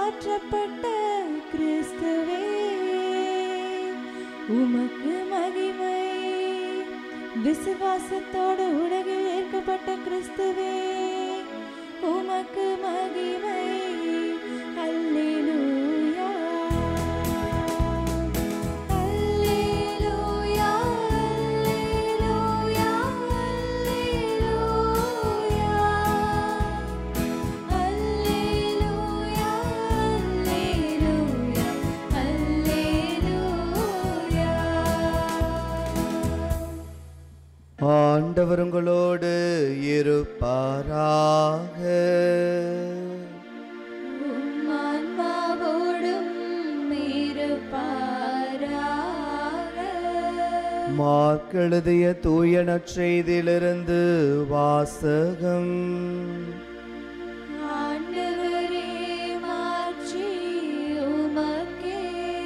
மாற்றப்பட்ட கிறிஸ்துவே உமக்கு மகிமை விசுவாசத்தோடு உலகில் ஏற்கப்பட்ட கிறிஸ்துவே உமக்கு மகிமை அல்லேலூயா அல்லேலூயா அல்லேலூயா அல்லேலூயா அல்லேலூயா அல்லேலூயா ஆண்டவர் உங்களோடு இருப்பாராக உம்மான்மாவோடும் இருப்பாராக. மார்க்கெழுதிய தூய நற்செய்தியிலிருந்து வாசகம் ஆண்டவரே மாட்சி உமக்கே.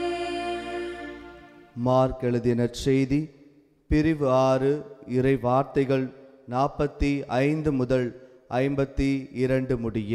மார்க் எழுதிய நற்செய்தி பிரிவு ஆறு இறை வார்த்தைகள் நாற்பத்தி ஐந்து முதல் ஐம்பத்தி இரண்டு முடிய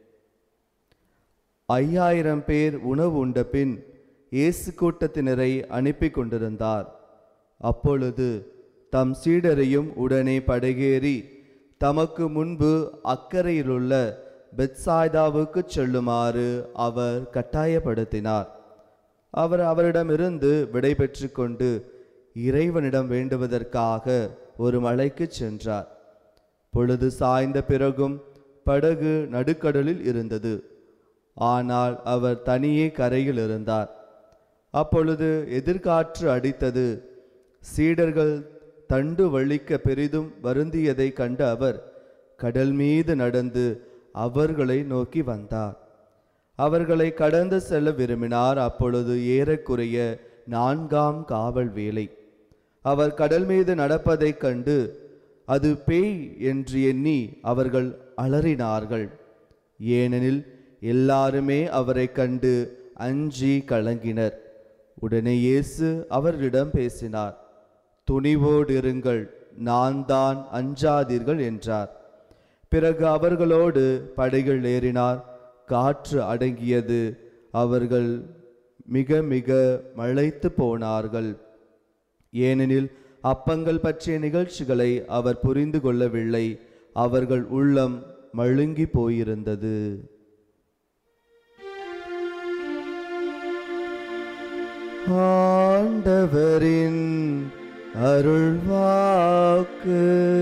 ஐயாயிரம் பேர் உணவு உண்ட பின் இயேசு கூட்டத்தினரை அனுப்பி கொண்டிருந்தார் அப்பொழுது தம் சீடரையும் உடனே படகேறி தமக்கு முன்பு அக்கறையிலுள்ள பெத்சாய்தாவுக்கு செல்லுமாறு அவர் கட்டாயப்படுத்தினார் அவர் அவரிடமிருந்து விடை பெற்று கொண்டு இறைவனிடம் வேண்டுவதற்காக ஒரு மலைக்கு சென்றார் பொழுது சாய்ந்த பிறகும் படகு நடுக்கடலில் இருந்தது ஆனால் அவர் தனியே கரையில் இருந்தார் அப்பொழுது எதிர்காற்று அடித்தது சீடர்கள் தண்டு வலிக்க பெரிதும் வருந்தியதை கண்ட அவர் கடல் மீது நடந்து அவர்களை நோக்கி வந்தார் அவர்களை கடந்து செல்ல விரும்பினார் அப்பொழுது ஏறக்குறைய நான்காம் காவல் வேலை அவர் கடல் மீது நடப்பதைக் கண்டு அது பேய் என்று எண்ணி அவர்கள் அலறினார்கள் ஏனெனில் எல்லாருமே அவரை கண்டு அஞ்சி கலங்கினர் உடனே இயேசு அவர்களிடம் பேசினார் துணிவோடு இருங்கள் நான் தான் அஞ்சாதீர்கள் என்றார் பிறகு அவர்களோடு படைகள் ஏறினார் காற்று அடங்கியது அவர்கள் மிக மிக மழைத்து போனார்கள் ஏனெனில் அப்பங்கள் பற்றிய நிகழ்ச்சிகளை அவர் புரிந்து கொள்ளவில்லை அவர்கள் உள்ளம் மழுங்கி போயிருந்தது ஆண்டவரின் அருள்வாக்கு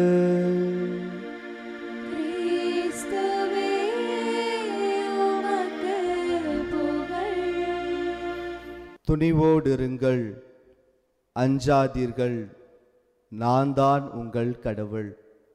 கிறிஸ்துவே உமக்கு புகழ். துணிவோடு இருங்கள் அஞ்சாதீர்கள் நான் தான் உங்கள் கடவுள்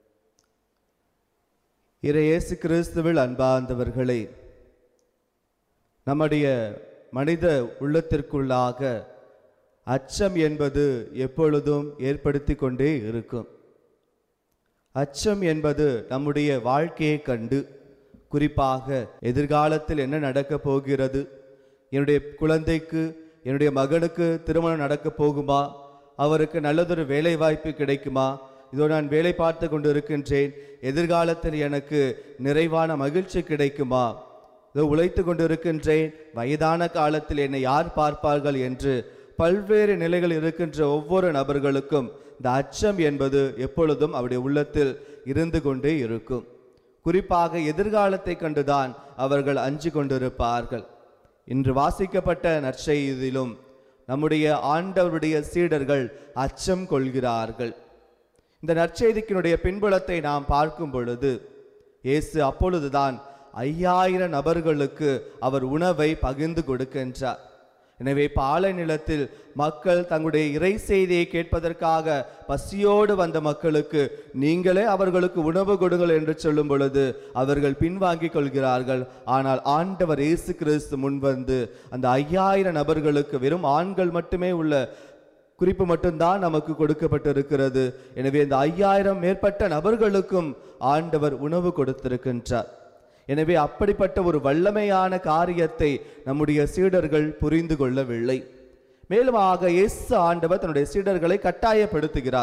இறை இயேசு கிறிஸ்துவில் அன்பார்ந்தவர்களே நம்முடைய மனித உள்ளத்திற்குள்ளாக அச்சம் என்பது எப்பொழுதும் ஏற்படுத்தி கொண்டே இருக்கும் அச்சம் என்பது நம்முடைய வாழ்க்கையை கண்டு குறிப்பாக எதிர்காலத்தில் என்ன நடக்கப் போகிறது என்னுடைய குழந்தைக்கு என்னுடைய மகனுக்கு திருமணம் நடக்கப் போகுமா அவருக்கு நல்லதொரு வேலை வாய்ப்பு கிடைக்குமா இதோ நான் வேலை பார்த்து கொண்டு இருக்கின்றேன் எதிர்காலத்தில் எனக்கு நிறைவான மகிழ்ச்சி கிடைக்குமா இதோ உழைத்து கொண்டு இருக்கின்றேன் வயதான காலத்தில் என்னை யார் பார்ப்பார்கள் என்று பல்வேறு நிலைகள் இருக்கின்ற ஒவ்வொரு நபர்களுக்கும் இந்த அச்சம் என்பது எப்பொழுதும் அவருடைய உள்ளத்தில் இருந்து கொண்டே இருக்கும் குறிப்பாக எதிர்காலத்தை கண்டுதான் அவர்கள் அஞ்சு கொண்டிருப்பார்கள் இன்று வாசிக்கப்பட்ட நற்செய்தியிலும் நம்முடைய ஆண்டவருடைய சீடர்கள் அச்சம் கொள்கிறார்கள் இந்த நற்செய்திக்கினுடைய பின்புலத்தை நாம் பார்க்கும் பொழுது இயேசு அப்பொழுதுதான் ஐயாயிரம் நபர்களுக்கு அவர் உணவை பகிர்ந்து கொடுக்கின்றார் எனவே பாலை நிலத்தில் மக்கள் தங்களுடைய இறை செய்தியை கேட்பதற்காக பசியோடு வந்த மக்களுக்கு நீங்களே அவர்களுக்கு உணவு கொடுங்கள் என்று சொல்லும் பொழுது அவர்கள் பின்வாங்கிக் கொள்கிறார்கள் ஆனால் ஆண்டவர் இயேசு கிறிஸ்து முன்வந்து அந்த ஐயாயிரம் நபர்களுக்கு வெறும் ஆண்கள் மட்டுமே உள்ள குறிப்பு மட்டும்தான் நமக்கு கொடுக்கப்பட்டிருக்கிறது எனவே இந்த ஐயாயிரம் மேற்பட்ட நபர்களுக்கும் ஆண்டவர் உணவு கொடுத்திருக்கின்றார் எனவே அப்படிப்பட்ட ஒரு வல்லமையான காரியத்தை நம்முடைய சீடர்கள் புரிந்து கொள்ளவில்லை மேலும் ஆக இயேசு ஆண்டவர் தன்னுடைய சீடர்களை கட்டாயப்படுத்துகிறார்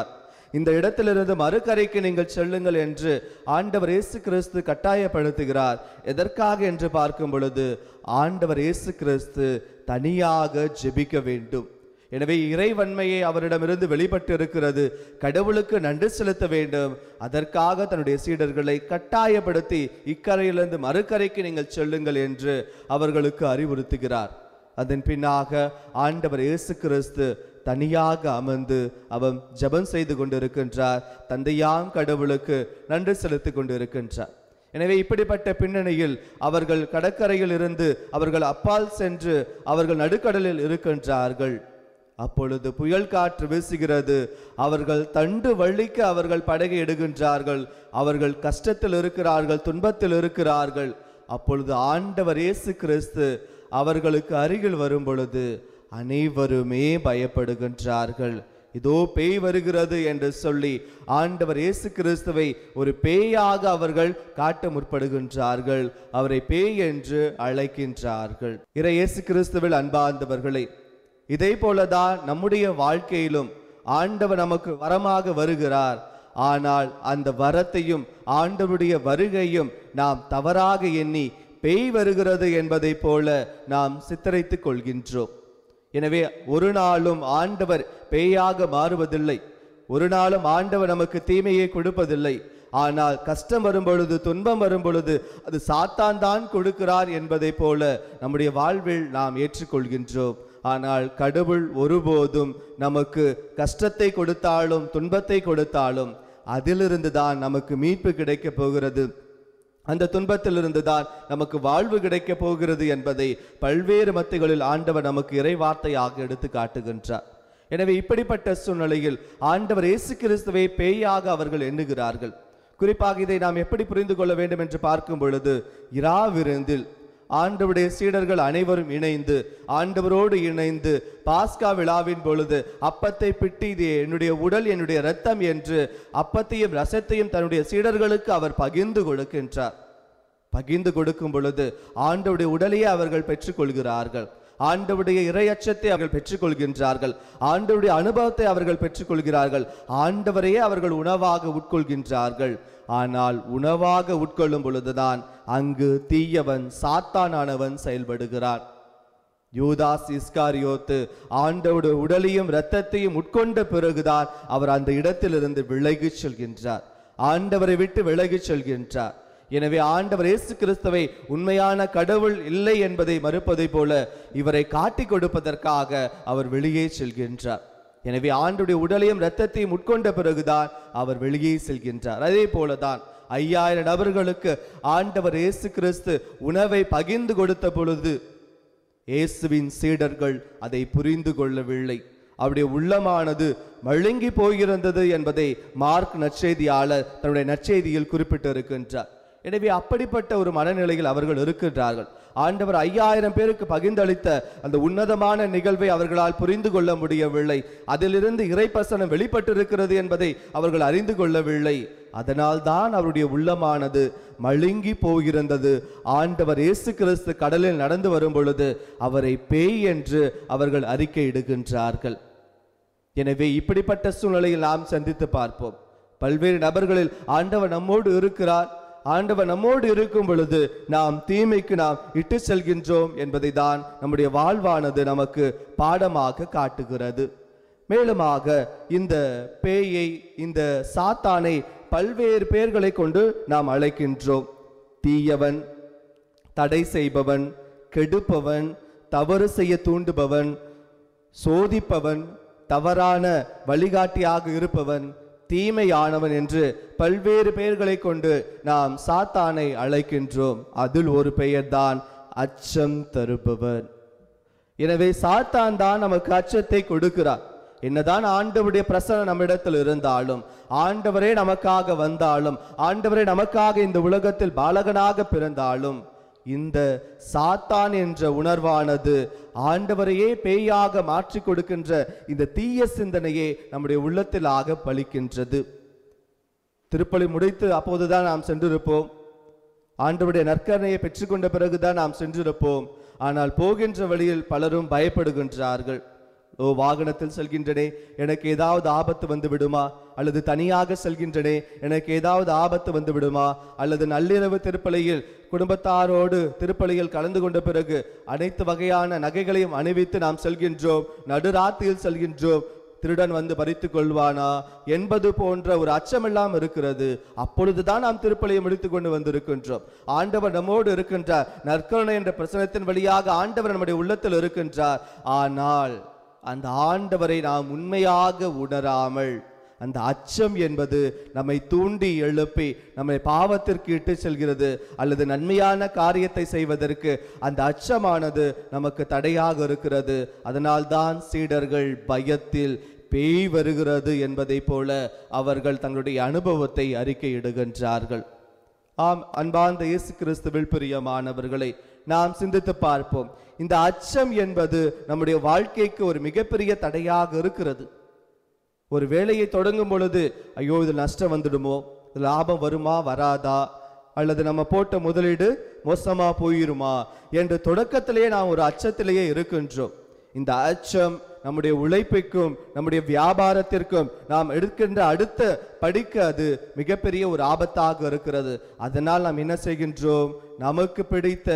இந்த இடத்திலிருந்து மறுகரைக்கு நீங்கள் செல்லுங்கள் என்று ஆண்டவர் இயேசு கிறிஸ்து கட்டாயப்படுத்துகிறார் எதற்காக என்று பார்க்கும் பொழுது ஆண்டவர் இயேசு கிறிஸ்து தனியாக ஜெபிக்க வேண்டும் எனவே இறைவன்மையை அவரிடமிருந்து வெளிப்பட்டு இருக்கிறது கடவுளுக்கு நன்றி செலுத்த வேண்டும் அதற்காக தன்னுடைய சீடர்களை கட்டாயப்படுத்தி இக்கரையிலிருந்து மறுகரைக்கு நீங்கள் செல்லுங்கள் என்று அவர்களுக்கு அறிவுறுத்துகிறார் அதன் பின்னாக ஆண்டவர் இயேசு கிறிஸ்து தனியாக அமர்ந்து அவன் ஜெபம் செய்து கொண்டிருக்கின்றார் தந்தையாம் கடவுளுக்கு நன்றி செலுத்திக் கொண்டிருக்கின்றார் எனவே இப்படிப்பட்ட பின்னணியில் அவர்கள் கடற்கரையில் இருந்து அவர்கள் அப்பால் சென்று அவர்கள் நடுக்கடலில் இருக்கின்றார்கள் அப்பொழுது புயல் காற்று வீசுகிறது அவர்கள் தண்டு வள்ளிக்கு அவர்கள் படகை எடுகின்றார்கள் அவர்கள் கஷ்டத்தில் இருக்கிறார்கள் துன்பத்தில் இருக்கிறார்கள் அப்பொழுது ஆண்டவர் இயேசு கிறிஸ்து அவர்களுக்கு அருகில் வரும் பொழுது அனைவருமே பயப்படுகின்றார்கள் இதோ பேய் வருகிறது என்று சொல்லி ஆண்டவர் இயேசு கிறிஸ்துவை ஒரு பேயாக அவர்கள் காட்ட முற்படுகின்றார்கள் அவரை பேய் என்று அழைக்கின்றார்கள் இறை இயேசு கிறிஸ்துவில் அன்பார்ந்தவர்களே இதே போலதான் நம்முடைய வாழ்க்கையிலும் ஆண்டவர் நமக்கு வரமாக வருகிறார் ஆனால் அந்த வரத்தையும் ஆண்டவருடைய வருகையும் நாம் தவறாக எண்ணி பேய் வருகிறது என்பதைப் போல நாம் சித்தரித்துக் கொள்கின்றோம் எனவே ஒரு நாளும் ஆண்டவர் பேயாக மாறுவதில்லை ஒரு நாளும் ஆண்டவர் நமக்கு தீமையை கொடுப்பதில்லை ஆனால் கஷ்டம் வரும் பொழுது துன்பம் வரும் பொழுது அது சாத்தான் தான் கொடுக்கிறார் என்பதைப் போல நம்முடைய வாழ்வில் நாம் ஏற்றுக்கொள்கின்றோம் ஆனால் கடவுள் ஒருபோதும் நமக்கு கஷ்டத்தை கொடுத்தாலும் துன்பத்தை கொடுத்தாலும் அதிலிருந்து தான் நமக்கு மீட்பு கிடைக்கப் போகிறது அந்த துன்பத்திலிருந்து தான் நமக்கு வாழ்வு கிடைக்கப் போகிறது என்பதை பல்வேறு மத்திகளில் ஆண்டவர் நமக்கு இறைவார்த்தையாக எடுத்து காட்டுகின்றார் எனவே இப்படிப்பட்ட சூழ்நிலையில் ஆண்டவர் இயேசு கிறிஸ்துவை பேயாக அவர்கள் எண்ணுகிறார்கள் குறிப்பாக இதை நாம் எப்படி புரிந்து கொள்ள வேண்டும் என்று பார்க்கும் பொழுது இராவிருந்தில் ஆண்டவருடைய சீடர்கள் அனைவரும் இணைந்து ஆண்டவரோடு இணைந்து பாஸ்கா விழாவின் பொழுது அப்பத்தை பிட்டு இது என்னுடைய உடல் என்னுடைய இரத்தம் என்று அப்பத்தையும் ரசத்தையும் தன்னுடைய சீடர்களுக்கு அவர் பகிர்ந்து கொடுக்கின்றார் பகிர்ந்து கொடுக்கும் பொழுது ஆண்டவருடைய உடலையே அவர்கள் பெற்றுக்கொள்கிறார்கள் ஆண்டவருடைய இறையச்சத்தை அவர்கள் பெற்றுக்கொள்கின்றார்கள் ஆண்டவருடைய அனுபவத்தை அவர்கள் பெற்றுக்கொள்கிறார்கள் ஆண்டவரையே அவர்கள் உணவாக உட்கொள்கின்றார்கள் ஆனால் உணவாக உட்கொள்ளும் பொழுதுதான் அங்கு தீயவன் சாத்தானானவன் செயல்படுகிறான் யூதாஸ் இஸ்காரியோத்து ஆண்டவருடைய உடலையும் இரத்தத்தையும் உட்கொண்ட பிறகுதான் அவர் அந்த இடத்திலிருந்து விலகிச் செல்கின்றார் ஆண்டவரை விட்டு விலகிச் செல்கின்றார் எனவே ஆண்டவர் இயேசு கிறிஸ்துவை உண்மையான கடவுள் இல்லை என்பதை மறுப்பதைப் போல இவரை காட்டிக் கொடுப்பதற்காக அவர் வெளியே செல்கின்றார் எனவே ஆண்டுடைய உடலையும் இரத்தத்தையும் உட்கொண்ட பிறகுதான் அவர் வெளியே செல்கின்றார் அதே போலதான் ஐயாயிரம் நபர்களுக்கு ஆண்டவர் இயேசு கிறிஸ்து உணவை பகிர்ந்து கொடுத்த பொழுது இயேசுவின் சீடர்கள் அதை புரிந்து கொள்ளவில்லை அவருடைய உள்ளமானது மழுங்கி போயிருந்தது என்பதை மார்க் நற்செய்தியாளர் தன்னுடைய நற்செய்தியில் குறிப்பிட்டிருக்கின்றார் எனவே அப்படிப்பட்ட ஒரு மனநிலையில் அவர்கள் இருக்கின்றார்கள் ஆண்டவர் ஐயாயிரம் பேருக்கு பகிர்ந்தளித்த அந்த உன்னதமான நிகழ்வை அவர்களால் புரிந்து கொள்ள முடியவில்லை அதிலிருந்து இறைப்பசனம் வெளிப்பட்டிருக்கிறது என்பதை அவர்கள் அறிந்து கொள்ளவில்லை அதனால் தான் அவருடைய உள்ளமானது மழுங்கி போயிருந்தது ஆண்டவர் இயேசு கிறிஸ்து கடலில் நடந்து வரும் பொழுது அவரை பேய் என்று அவர்கள் அறிக்கையிடுகின்றார்கள் எனவே இப்படிப்பட்ட சூழ்நிலையில் நாம் சந்தித்து பார்ப்போம் பல்வேறு நபர்களில் ஆண்டவர் நம்மோடு இருக்கிறார் ஆண்டவர் நம்மோடு இருக்கும் பொழுது நாம் தீமைக்கு நாம் இட்டு செல்கின்றோம் என்பதை தான் நம்முடைய வாழ்வானது நமக்கு பாடமாக காட்டுகிறது மேலுமாக இந்த பேயை இந்த சாத்தானை பல்வேறு பெயர்களை கொண்டு நாம் அழைக்கின்றோம் தீயவன் தடை செய்பவன் கெடுப்பவன் தவறு செய்ய தூண்டுபவன் சோதிப்பவன் தவறான வழிகாட்டியாக இருப்பவன் தீமையானவன் என்று பல்வேறு பெயர்களை கொண்டு நாம் சாத்தானை அழைக்கின்றோம் அதில் ஒரு பெயர்தான் அச்சம் தருபவன் எனவே சாத்தான் தான் நமக்கு அச்சத்தை கொடுக்கிறார் என்னதான் ஆண்டவருடைய பிரசனம் நம்மிடத்தில் இருந்தாலும் ஆண்டவரே நமக்காக வந்தாலும் ஆண்டவரே நமக்காக இந்த உலகத்தில் பாலகனாக பிறந்தாலும் இந்த சாத்தான் என்ற உணர்வானது ஆண்டவரையே பேயாக மாற்றி கொடுக்கின்ற இந்த தீய சிந்தனையே நம்முடைய உள்ளத்தில் ஆக பலிக்கின்றது திருப்பலி முடித்து அப்போதுதான் நாம் சென்றிருப்போம் ஆண்டவருடைய நற்கரணையை பெற்றுக்கொண்ட பிறகுதான் நாம் சென்றிருப்போம் ஆனால் போகின்ற வழியில் பலரும் பயப்படுகின்றார்கள் ஓ வாகனத்தில் செல்கின்றனே எனக்கு ஏதாவது ஆபத்து வந்து விடுமா அல்லது தனியாக செல்கின்றனே எனக்கு ஏதாவது ஆபத்து வந்து விடுமா அல்லது நள்ளிரவு திருப்பலியில் குடும்பத்தாரோடு திருப்பலியில் கலந்து கொண்ட பிறகு அனைத்து வகையான நகைகளையும் அணிவித்து நாம் செல்கின்றோம் நடுராத்திரியில் செல்கின்றோம் திருடன் வந்து பறித்து கொள்வானா என்பது போன்ற ஒரு அச்சமெல்லாம் இருக்கிறது அப்பொழுதுதான் நாம் திருப்பலியை முடித்து கொண்டு வந்திருக்கின்றோம் ஆண்டவர் நம்மோடு இருக்கின்றார் நற்கருணை என்ற பிரசனத்தின் வழியாக ஆண்டவர் நம்முடைய உள்ளத்தில் இருக்கின்றார் ஆனால் அந்த ஆண்டவரை நாம் உண்மையாக உணராமல் அந்த அச்சம் என்பது நம்மை தூண்டி எழுப்பி நம்மை பாவத்திற்கு இட்டு செல்கிறது அல்லது நன்மையான காரியத்தை செய்வதற்கு அந்த அச்சமானது நமக்கு தடையாக இருக்கிறது அதனால்தான் சீடர்கள் பயத்தில் பேய் வருகிறது என்பதைப் போல அவர்கள் தங்களுடைய அனுபவத்தை அறிக்கையிடுகின்றார்கள் ஆம் அன்பார்ந்த இயேசு கிறிஸ்துவில் பிரியமானவர்களை நாம் சிந்தித்து பார்ப்போம் இந்த அச்சம் என்பது நம்முடைய வாழ்க்கைக்கு ஒரு மிகப்பெரிய தடையாக இருக்கிறது ஒரு வேலையை தொடங்கும் பொழுது ஐயோ இதில் நஷ்டம் வந்துடுமோ இது லாபம் வருமா வராதா அல்லது நம்ம போட்ட முதலீடு மோசமா போயிருமா என்று தொடக்கத்திலேயே நாம் ஒரு அச்சத்திலேயே இருக்கின்றோம் இந்த அச்சம் நம்முடைய உழைப்புக்கும் நம்முடைய வியாபாரத்திற்கும் நாம் எடுக்கின்ற அடுத்த படிக்க அது மிகப்பெரிய ஒரு ஆபத்தாக இருக்கிறது அதனால் நாம் என்ன செய்கின்றோம் நமக்கு பிடித்த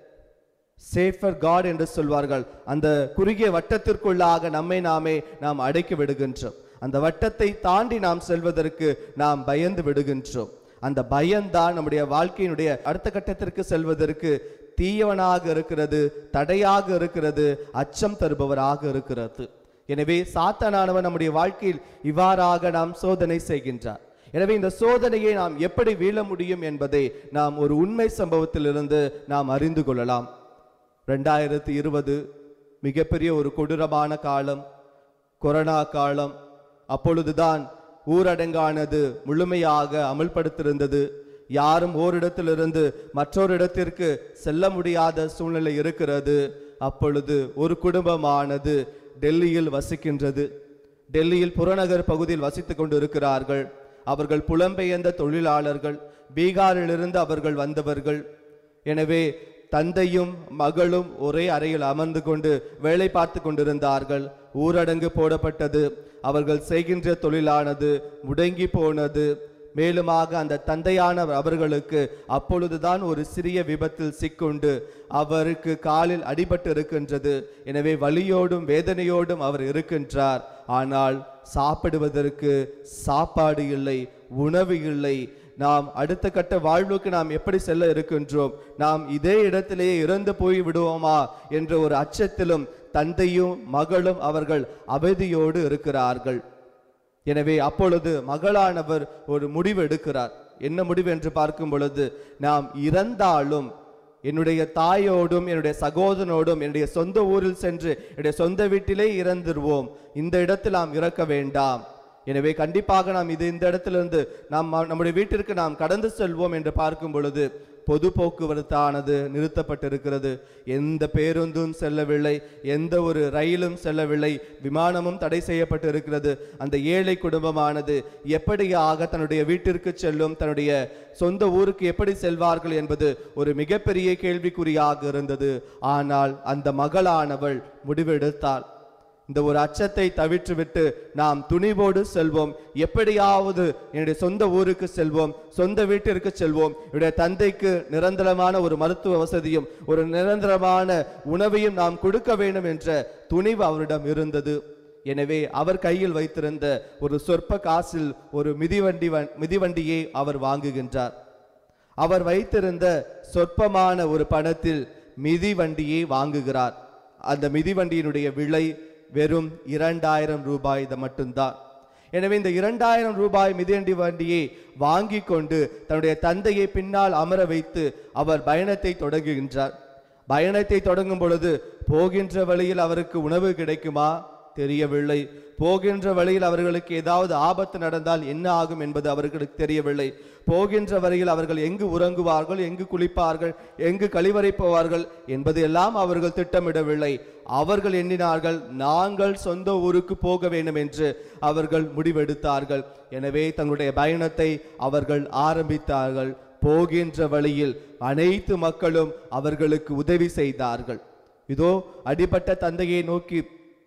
சேஃபர் காட் என்று சொல்வார்கள் அந்த குறுகிய வட்டத்திற்குள்ளாக நம்மை நாமே நாம் அடைக்கி விடுகின்றோம் அந்த வட்டத்தை தாண்டி நாம் செல்வதற்கு நாம் பயந்து விடுகின்றோம் அந்த பயம்தான் நம்முடைய வாழ்க்கையினுடைய அடுத்த கட்டத்திற்கு செல்வதற்கு தீயவனாக இருக்கிறது தடையாக இருக்கிறது அச்சம் தருபவராக இருக்கிறது எனவே சாத்தானானவன் நம்முடைய வாழ்க்கையில் இவ்வாறாக நாம் சோதனை செய்கின்றார் எனவே இந்த சோதனையை நாம் எப்படி வீழ முடியும் என்பதை நாம் ஒரு உண்மை சம்பவத்திலிருந்து நாம் அறிந்து கொள்ளலாம் ரெண்டாயிரத்தி இருபது மிகப்பெரிய ஒரு கொடூரமான காலம் கொரோனா காலம் அப்பொழுதுதான் ஊரடங்கானது முழுமையாக அமல்படுத்தியிருந்தது யாரும் ஓரிடத்திலிருந்து மற்றொரு இடத்திற்கு செல்ல முடியாத சூழ்நிலை இருக்கிறது அப்பொழுது ஒரு குடும்பமானது டெல்லியில் வசிக்கின்றது டெல்லியில் புறநகர் பகுதியில் வசித்துக் கொண்டு இருக்கிறார்கள் அவர்கள் புலம்பெயர்ந்த தொழிலாளர்கள் பீகாரிலிருந்து அவர்கள் வந்தவர்கள் எனவே தந்தையும் மகளும் ஒரே அறையில் அமர்ந்து கொண்டு வேலை பார்த்து கொண்டிருந்தார்கள் ஊரடங்கு போடப்பட்டது அவர்கள் செய்கின்ற தொழிலானது முடங்கி போனது மேலுமாக அந்த தந்தையான அவர்களுக்கு அப்பொழுதுதான் ஒரு சிறிய விபத்தில் சிக்குண்டு அவருக்கு காலில் அடிபட்டு இருக்கின்றது எனவே வலியோடும் வேதனையோடும் அவர் இருக்கின்றார் ஆனால் சாப்பிடுவதற்கு சாப்பாடு இல்லை உணவு இல்லை நாம் அடுத்த கட்ட வாழ்வுக்கு நாம் எப்படி செல்ல இருக்கின்றோம் நாம் இதே இடத்திலேயே இறந்து போய் விடுவோமா என்ற ஒரு அச்சத்திலும் தந்தையும் மகளும் அவர்கள் அவதியோடு இருக்கிறார்கள் எனவே அப்பொழுது மகளானவர் ஒரு முடிவு எடுக்கிறார் என்ன முடிவு என்று பார்க்கும் பொழுது நாம் இறந்தாலும் என்னுடைய தாயோடும் என்னுடைய சகோதரனோடும் என்னுடைய சொந்த ஊரில் சென்று என்னுடைய சொந்த வீட்டிலே இறந்துருவோம் இந்த இடத்தில் நாம் இறக்க வேண்டாம் எனவே கண்டிப்பாக நாம் இது இந்த இடத்திலிருந்து நாம் ம- நம்முடைய வீட்டிற்கு நாம் கடந்து செல்வோம் என்று பார்க்கும் பொழுது பொது போக்குவரத்தானது நிறுத்தப்பட்டிருக்கிறது எந்த பேருந்தும் செல்லவில்லை எந்த ஒரு ரயிலும் செல்லவில்லை விமானமும் தடை செய்யப்பட்டு இருக்கிறது அந்த ஏழை குடும்பமானது எப்படியாக தன்னுடைய வீட்டிற்கு செல்லும் தன்னுடைய சொந்த ஊருக்கு எப்படி செல்வார்கள் என்பது ஒரு மிகப்பெரிய கேள்விக்குறியாக இருந்தது ஆனால் அந்த மகளானவள் முடிவெடுத்தாள் இந்த ஒரு அச்சத்தை தவிற்றுவிட்டு நாம் துணிவோடு செல்வோம் எப்படியாவது என்னுடைய சொந்த ஊருக்கு செல்வோம் சொந்த வீட்டிற்கு செல்வோம் என்னுடைய தந்தைக்கு நிரந்தரமான ஒரு மருத்துவ வசதியும் ஒரு நிரந்தரமான உணவையும் நாம் கொடுக்க வேண்டும் என்ற துணிவு அவரிடம் இருந்தது எனவே அவர் கையில் வைத்திருந்த ஒரு சொற்ப காசில் ஒரு மிதிவண்டி வ- மிதிவண்டியை அவர் வாங்குகின்றார் அவர் வைத்திருந்த சொற்பமான ஒரு பணத்தில் மிதிவண்டியை வாங்குகிறார் அந்த மிதிவண்டியினுடைய விலை வெறும் இரண்டாயிரம் ரூபாய் இது மட்டும்தான் எனவே இந்த இரண்டாயிரம் ரூபாய் மிதிவண்டி வண்டியை வாங்கி கொண்டு தன்னுடைய தந்தையை பின்னால் அமர வைத்து அவர் பயணத்தை தொடங்குகின்றார் பயணத்தை தொடங்கும் பொழுது போகின்ற வழியில் அவருக்கு உணவு கிடைக்குமா தெரியவில்லை போகின்ற வழியில் அவர்களுக்கு ஏதாவது ஆபத்து நடந்தால் என்ன ஆகும் என்பது அவர்களுக்கு தெரியவில்லை போகின்ற வழியில் அவர்கள் எங்கு உறங்குவார்கள் எங்கு குளிப்பார்கள் எங்கு கழிவறை போவார்கள் என்பது எல்லாம் அவர்கள் திட்டமிடவில்லை அவர்கள் எண்ணினார்கள் நாங்கள் சொந்த ஊருக்கு போக வேண்டும் என்று அவர்கள் முடிவெடுத்தார்கள் எனவே தங்களுடைய பயணத்தை அவர்கள் ஆரம்பித்தார்கள் போகின்ற வழியில் அனைத்து மக்களும் அவர்களுக்கு உதவி செய்தார்கள் இதோ அடிபட்ட தந்தையை நோக்கி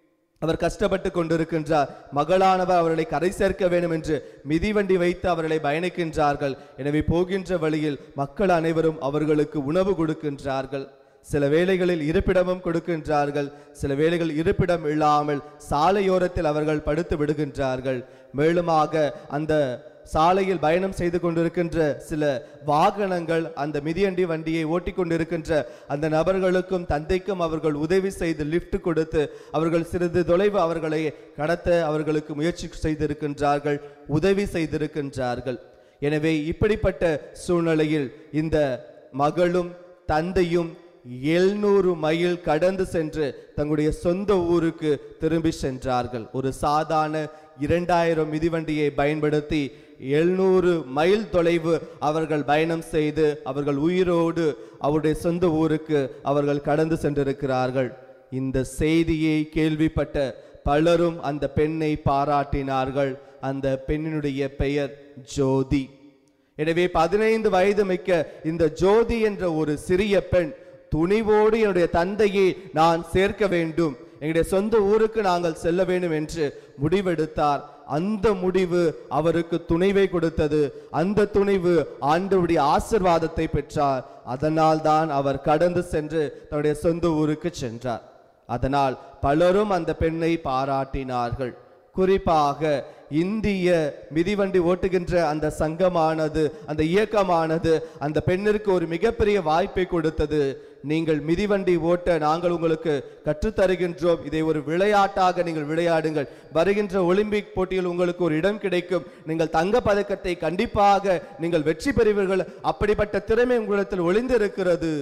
அவர் கஷ்டப்பட்டு கொண்டிருக்கின்றார் மகளானவர் அவர்களை கரை சேர்க்க வேண்டும் என்று மிதிவண்டி வைத்து அவர்களை பயணிக்கின்றார்கள் எனவே போகின்ற வழியில் மக்கள் அனைவரும் அவர்களுக்கு உணவு கொடுக்கின்றார்கள் சில வேளைகளில் இருப்பிடமும் கொடுக்கின்றார்கள் சில வேளைகள் இருப்பிடம் இல்லாமல் சாலையோரத்தில் அவர்கள் படுத்து விடுகின்றார்கள் மேலுமாக அந்த சாலையில் பயணம் செய்து கொண்டிருக்கின்ற சில வாகனங்கள் அந்த மிதியண்டி வண்டியை ஓட்டிக் கொண்டிருக்கின்ற அந்த நபர்களுக்கும் தந்தைக்கும் அவர்கள் உதவி செய்து லிஃப்ட் கொடுத்து அவர்கள் சிறிது தொலைவு அவர்களை கடத்த அவர்களுக்கு முயற்சி செய்திருக்கின்றார்கள் உதவி செய்திருக்கின்றார்கள் எனவே இப்படிப்பட்ட சூழ்நிலையில் இந்த மகளும் தந்தையும் எழுநூறு மைல் கடந்து சென்று தங்களுடைய சொந்த ஊருக்கு திரும்பி சென்றார்கள் ஒரு சாதாரண இரண்டாயிரம் மிதிவண்டியை பயன்படுத்தி எழுநூறு மைல் தொலைவு அவர்கள் பயணம் செய்து அவர்கள் உயிரோடு அவருடைய சொந்த ஊருக்கு அவர்கள் கடந்து சென்றிருக்கிறார்கள் இந்த செய்தியை கேள்விப்பட்ட பலரும் அந்த பெண்ணை பாராட்டினார்கள் அந்த பெண்ணினுடைய பெயர் ஜோதி எனவே பதினைந்து வயது மிக்க இந்த ஜோதி என்ற ஒரு சிறிய பெண் துணிவோடு என்னுடைய தந்தையை நான் சேர்க்க வேண்டும் எங்களுடைய சொந்த ஊருக்கு நாங்கள் செல்ல வேண்டும் என்று முடிவெடுத்தார் அந்த முடிவு அவருக்கு துணிவை கொடுத்தது அந்த துணிவு ஆண்டவருடைய ஆசிர்வாதத்தை பெற்றார் அதனால் தான் அவர் கடந்து சென்று தன்னுடைய சொந்த ஊருக்கு சென்றார் அதனால் பலரும் அந்த பெண்ணை பாராட்டினார்கள் குறிப்பாக இந்திய மிதிவண்டி ஓட்டுகின்ற அந்த சங்கமானது அந்த இயக்கமானது அந்த பெண்ணிற்கு ஒரு மிகப்பெரிய வாய்ப்பை கொடுத்தது நீங்கள் மிதிவண்டி ஓட்ட நாங்கள் உங்களுக்கு கற்றுத்தருகின்றோம் இதை ஒரு விளையாட்டாக நீங்கள் விளையாடுங்கள் வருகின்ற ஒலிம்பிக் போட்டியில் உங்களுக்கு ஒரு இடம் கிடைக்கும் நீங்கள் தங்க பதக்கத்தை கண்டிப்பாக நீங்கள் வெற்றி பெறுவீர்கள் அப்படிப்பட்ட திறமை உங்களிடத்தில் ஒளிந்திருக்கிறது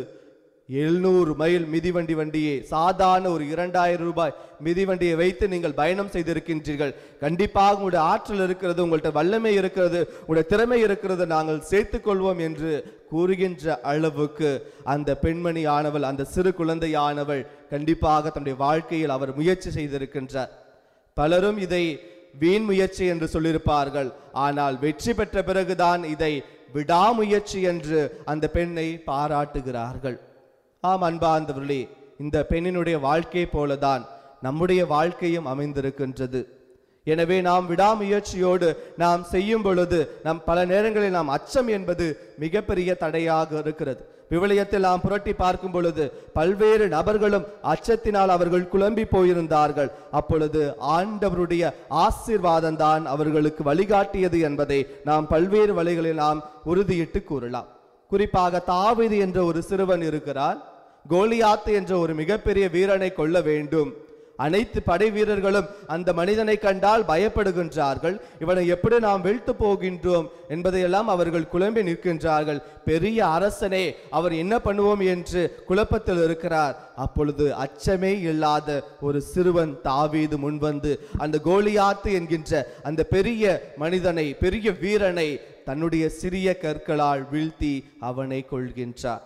எழுநூறு மைல் மிதிவண்டி வண்டியை சாதாரண ஒரு இரண்டாயிரம் ரூபாய் மிதிவண்டியை வைத்து நீங்கள் பயணம் செய்திருக்கின்றீர்கள் கண்டிப்பாக உங்களுடைய ஆற்றல் இருக்கிறது உங்கள்கிட்ட வல்லமை இருக்கிறது உங்களுடைய திறமை இருக்கிறது நாங்கள் சேர்த்துக் கொள்வோம் என்று கூறுகின்ற அளவுக்கு அந்த பெண்மணி ஆனவள் அந்த சிறு குழந்தை ஆனவள் கண்டிப்பாக தன்னுடைய வாழ்க்கையில் அவர் முயற்சி செய்திருக்கின்றார் பலரும் இதை வீண் முயற்சி என்று சொல்லியிருப்பார்கள் ஆனால் வெற்றி பெற்ற பிறகுதான் இதை விடாமுயற்சி என்று அந்த பெண்ணை பாராட்டுகிறார்கள் ஆம் அன்பார்ந்தவர்களே இந்த பெண்ணினுடைய வாழ்க்கை போலதான் நம்முடைய வாழ்க்கையும் அமைந்திருக்கின்றது எனவே நாம் விடாமுயற்சியோடு நாம் செய்யும் பொழுது நம் பல நேரங்களில் நாம் அச்சம் என்பது மிகப்பெரிய தடையாக இருக்கிறது விவிலியத்தில் நாம் புரட்டி பார்க்கும் பொழுது பல்வேறு நபர்களும் அச்சத்தினால் அவர்கள் குழம்பி போயிருந்தார்கள் அப்பொழுது ஆண்டவருடைய ஆசீர்வாதம் தான் அவர்களுக்கு வழிகாட்டியது என்பதை நாம் பல்வேறு வழிகளில் நாம் உறுதியிட்டு கூறலாம் குறிப்பாக தாவீது என்ற ஒரு சிறுவன் இருக்கிறான் கோலியாத்து என்ற ஒரு மிகப்பெரிய வீரனை கொல்ல வேண்டும் அனைத்து படை வீரர்களும் அந்த மனிதனை கண்டால் பயப்படுகின்றார்கள் இவனை எப்படி நாம் வீழ்த்து போகின்றோம் என்பதையெல்லாம் அவர்கள் குழம்பி நிற்கின்றார்கள் பெரிய அரசனே அவர் என்ன பண்ணுவோம் என்று குழப்பத்தில் இருக்கிறார் அப்பொழுது அச்சமே இல்லாத ஒரு சிறுவன் தாவீது முன்வந்து அந்த கோலியாத்து என்கின்ற அந்த பெரிய மனிதனை பெரிய வீரனை தன்னுடைய சிறிய கற்களால் வீழ்த்தி அவனை கொள்கின்றார்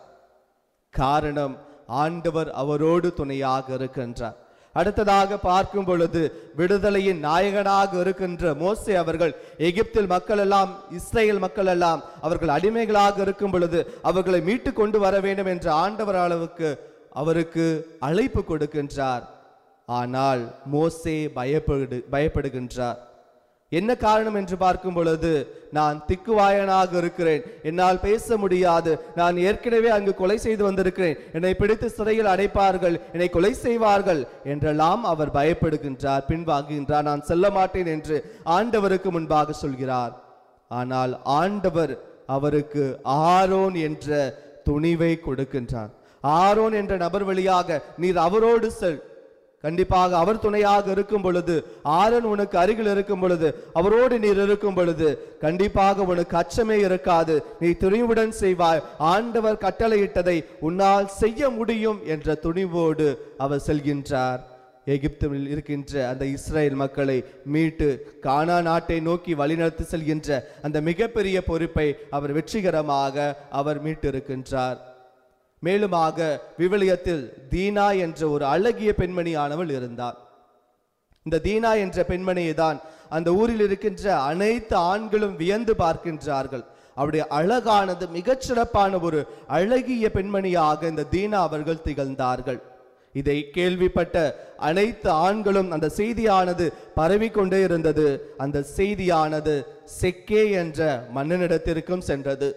காரணம் ஆண்டவர் அவரோடு துணையாக இருக்கின்றார் அடுத்ததாக பார்க்கும் பொழுது விடுதலையின் நாயகனாக இருக்கின்ற மோசே அவர்கள் எகிப்தில் மக்கள் எல்லாம் இஸ்ரேல் மக்கள் எல்லாம் அவர்கள் அடிமைகளாக இருக்கும் பொழுது அவர்களை மீட்டு கொண்டு வர வேண்டும் என்ற ஆண்டவர் அளவுக்கு அவருக்கு அழைப்பு கொடுக்கின்றார் ஆனால் மோசே பயப்படு பயப்படுகின்றார் என்ன காரணம் என்று பார்க்கும் பொழுது நான் திக்குவாயனாக இருக்கிறேன் என்னால் பேச முடியாது நான் ஏற்கனவே அங்கு கொலை செய்து வந்திருக்கிறேன் என்னை பிடித்து சிறையில் அடைப்பார்கள் என்னை கொலை செய்வார்கள் என்றெல்லாம் அவர் பயப்படுகின்றார் பின்வாங்குகின்றார் நான் செல்ல மாட்டேன் என்று ஆண்டவருக்கு முன்பாக சொல்கிறார் ஆனால் ஆண்டவர் அவருக்கு ஆரோன் என்ற துணிவை கொடுக்கின்றார் ஆரோன் என்ற நபர் வழியாக நீர் அவரோடு செல் கண்டிப்பாக அவர் துணையாக இருக்கும் பொழுது ஆரன் உனக்கு அருகில் இருக்கும் பொழுது அவரோடு நீர் இருக்கும் பொழுது கண்டிப்பாக உனக்கு அச்சமே இருக்காது நீ துணிவுடன் செய்வாய் ஆண்டவர் கட்டளையிட்டதை உன்னால் செய்ய முடியும் என்ற துணிவோடு அவர் செல்கின்றார் எகிப்தில் இருக்கின்ற அந்த இஸ்ரேல் மக்களை மீட்டு கானா நாட்டை நோக்கி வழிநடத்தி செல்கின்ற அந்த மிகப்பெரிய பொறுப்பை அவர் வெற்றிகரமாக அவர் மீட்டிருக்கின்றார் மேலுமாக விவிலியத்தில் தீனா என்ற ஒரு அழகிய பெண்மணியானவள் இருந்தார் இந்த தீனா என்ற பெண்மணியை தான் அந்த ஊரில் இருக்கின்ற அனைத்து ஆண்களும் வியந்து பார்க்கின்றார்கள் அவருடைய அழகானது மிகச்சிறப்பான ஒரு அழகிய பெண்மணியாக இந்த தீனா அவர்கள் திகழ்ந்தார்கள் இதை கேள்விப்பட்ட அனைத்து ஆண்களும் அந்த செய்தியானது பரவிக்கொண்டே இருந்தது அந்த செய்தியானது செக்கே என்ற மன்னனிடத்திற்கும் சென்றது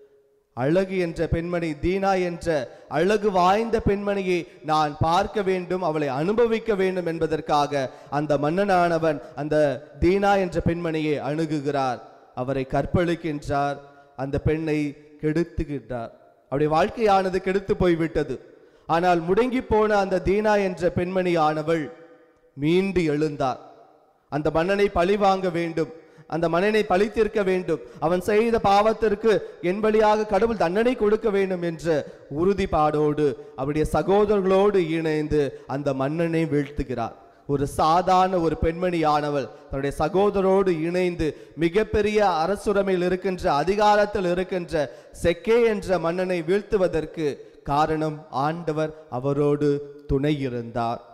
அழகு என்ற பெண்மணி தீனா என்ற அழகு வாய்ந்த பெண்மணியை நான் பார்க்க வேண்டும் அவளை அனுபவிக்க வேண்டும் என்பதற்காக அந்த மன்னனானவன் அந்த தீனா என்ற பெண்மணியை அணுகுகிறார் அவரை கற்பழிக்கின்றார் அந்த பெண்ணை கெடுத்துகின்றார் அவருடைய வாழ்க்கையானது கெடுத்து போய்விட்டது ஆனால் முடங்கி போன அந்த தீனா என்ற பெண்மணியானவள் மீண்டு எழுந்தார் அந்த மன்னனை பழி வாங்க வேண்டும் அந்த மன்னனை பழித்திருக்க வேண்டும் அவன் செய்த பாவத்திற்கு என் வழியாக கடவுள் தண்டனை கொடுக்க வேண்டும் என்ற உறுதிப்பாடோடு அவருடைய சகோதரர்களோடு இணைந்து அந்த மன்னனை வீழ்த்துகிறார் ஒரு சாதாரண ஒரு பெண்மணியானவள் தன்னுடைய சகோதரோடு இணைந்து மிகப்பெரிய அரசுரிமையில் இருக்கின்ற அதிகாரத்தில் இருக்கின்ற செக்கே என்ற மன்னனை வீழ்த்துவதற்கு காரணம் ஆண்டவர் அவரோடு துணை இருந்தார்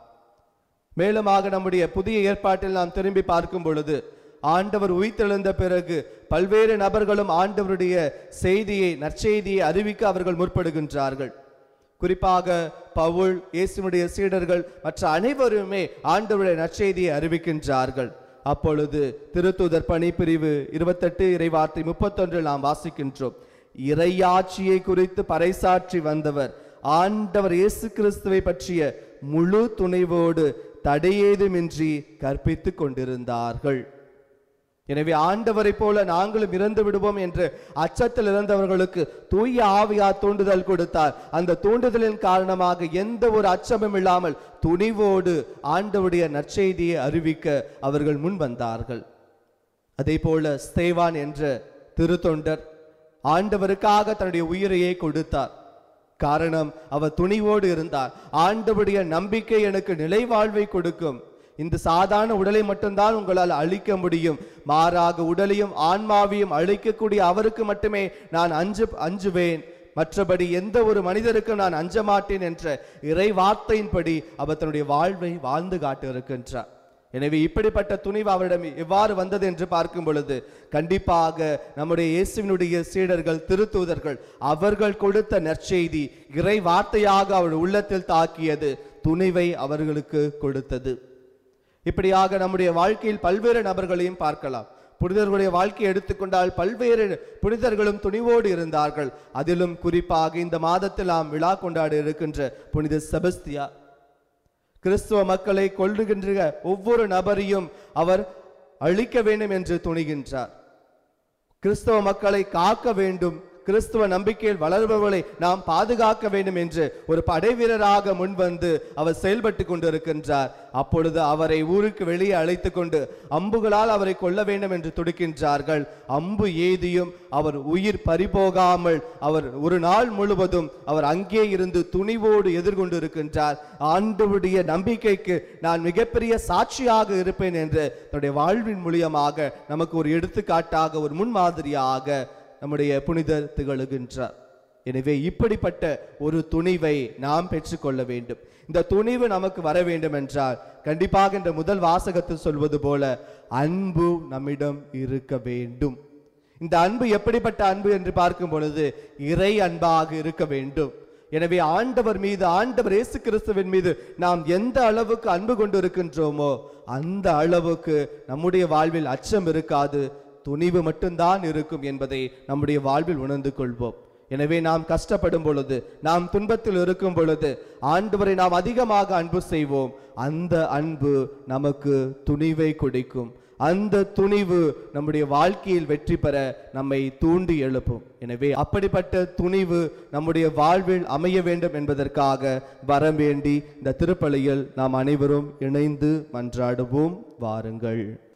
மேலுமாக நம்முடைய புதிய ஏற்பாட்டில் நாம் திரும்பி பார்க்கும் பொழுது ஆண்டவர் உயிர்த்தெழுந்த பிறகு பல்வேறு நபர்களும் ஆண்டவருடைய செய்தியை நற்செய்தியை அறிவிக்க அவர்கள் முற்படுகின்றார்கள் குறிப்பாக பவுல் இயேசுனுடைய சீடர்கள் மற்ற அனைவருமே ஆண்டவருடைய நற்செய்தியை அறிவிக்கின்றார்கள் அப்பொழுது திருத்தூதர் பணி பிரிவு இருபத்தெட்டு இறைவார்த்தை முப்பத்தொன்றில் நாம் வாசிக்கின்றோம் இறையாட்சியை குறித்து பறைசாற்றி வந்தவர் ஆண்டவர் இயேசு கிறிஸ்துவை பற்றிய முழு துணைவோடு தடையேதுமின்றி கற்பித்துக் கொண்டிருந்தார்கள் எனவே ஆண்டவரைப் போல நாங்களும் இறந்து விடுவோம் என்று அச்சத்தில் இருந்தவர்களுக்கு தூய ஆவியா தூண்டுதல் கொடுத்தார் அந்த தூண்டுதலின் காரணமாக எந்த ஒரு அச்சமும் இல்லாமல் துணிவோடு ஆண்டவருடைய நற்செய்தியை அறிவிக்க அவர்கள் முன் வந்தார்கள் அதே போல ஸ்தேவான் என்ற திருத்தொண்டர் ஆண்டவருக்காக தன்னுடைய உயிரையே கொடுத்தார் காரணம் அவர் துணிவோடு இருந்தார் ஆண்டவருடைய நம்பிக்கை எனக்கு நிலைவாழ்வை கொடுக்கும் இந்த சாதாரண உடலை மட்டும்தான் உங்களால் அழிக்க முடியும் மாறாக உடலையும் ஆன்மாவையும் அழிக்கக்கூடிய அவருக்கு மட்டுமே நான் அஞ்சு அஞ்சுவேன் மற்றபடி எந்த ஒரு மனிதருக்கும் நான் அஞ்ச மாட்டேன் என்ற இறை வார்த்தையின்படி அவர் தன்னுடைய வாழ்வை வாழ்ந்து காட்டு இருக்கின்றார் எனவே இப்படிப்பட்ட துணிவு அவரிடம் எவ்வாறு வந்தது என்று பார்க்கும் பொழுது கண்டிப்பாக நம்முடைய இயேசுவினுடைய சீடர்கள் திருத்தூதர்கள் அவர்கள் கொடுத்த நற்செய்தி இறை வார்த்தையாக அவர் உள்ளத்தில் தாக்கியது துணிவை அவர்களுக்கு கொடுத்தது இப்படியாக நம்முடைய வாழ்க்கையில் பல்வேறு நபர்களையும் பார்க்கலாம் புனிதர்களுடைய வாழ்க்கையை எடுத்துக்கொண்டால் பல்வேறு புனிதர்களும் துணிவோடு இருந்தார்கள் அதிலும் குறிப்பாக இந்த மாதத்தில் நாம் விழா கொண்டாட இருக்கின்ற புனித செபஸ்தியா கிறிஸ்துவ மக்களை கொள்ளுகின்ற ஒவ்வொரு நபரையும் அவர் அழிக்க வேண்டும் என்று துணிகின்றார் கிறிஸ்தவ மக்களை காக்க வேண்டும் கிறிஸ்துவ நம்பிக்கையில் வளர்பவர்களை நாம் பாதுகாக்க வேண்டும் என்று ஒரு படை வீரராக முன்வந்து அவர் செயல்பட்டு கொண்டிருக்கின்றார் அப்பொழுது அவரை ஊருக்கு வெளியே அழைத்து கொண்டு அம்புகளால் அவரை கொல்ல வேண்டும் என்று துடிக்கின்றார்கள் அம்பு ஏதியும் அவர் உயிர் பறிபோகாமல் அவர் ஒரு நாள் முழுவதும் அவர் அங்கே இருந்து துணிவோடு எதிர்கொண்டு இருக்கின்றார் ஆண்டவருடைய நம்பிக்கைக்கு நான் மிகப்பெரிய சாட்சியாக இருப்பேன் என்று தன்னுடைய வாழ்வின் மூலியமாக நமக்கு ஒரு எடுத்துக்காட்டாக ஒரு முன்மாதிரியாக நம்முடைய புனிதர் திகழுகின்றார் எனவே இப்படிப்பட்ட ஒரு துணிவை நாம் பெற்றுக்கொள்ள வேண்டும் இந்த துணிவு நமக்கு வர வேண்டும் என்றால் கண்டிப்பாக இந்த முதல் வாசகத்தில் சொல்வது போல அன்பு நம்மிடம் இருக்க வேண்டும் இந்த அன்பு எப்படிப்பட்ட அன்பு என்று பார்க்கும் பொழுது இறை அன்பாக இருக்க வேண்டும் எனவே ஆண்டவர் மீது ஆண்டவர் இயேசு கிறிஸ்துவின் மீது நாம் எந்த அளவுக்கு அன்பு கொண்டு இருக்கின்றோமோ அந்த அளவுக்கு நம்முடைய வாழ்வில் அச்சம் இருக்காது துணிவு மட்டும்தான் இருக்கும் என்பதை நம்முடைய வாழ்வில் உணர்ந்து கொள்வோம் எனவே நாம் கஷ்டப்படும் பொழுது நாம் துன்பத்தில் இருக்கும் பொழுது ஆண்டவரை நாம் அதிகமாக அன்பு செய்வோம் அந்த அன்பு நமக்கு துணிவை கொடுக்கும் அந்த துணிவு நம்முடைய வாழ்க்கையில் வெற்றி பெற நம்மை தூண்டி எழுப்பும் எனவே அப்படிப்பட்ட துணிவு நம்முடைய வாழ்வில் அமைய வேண்டும் என்பதற்காக வரம் வேண்டி இந்த திருப்பலியில் நாம் அனைவரும் இணைந்து மன்றாடுவோம் வாருங்கள்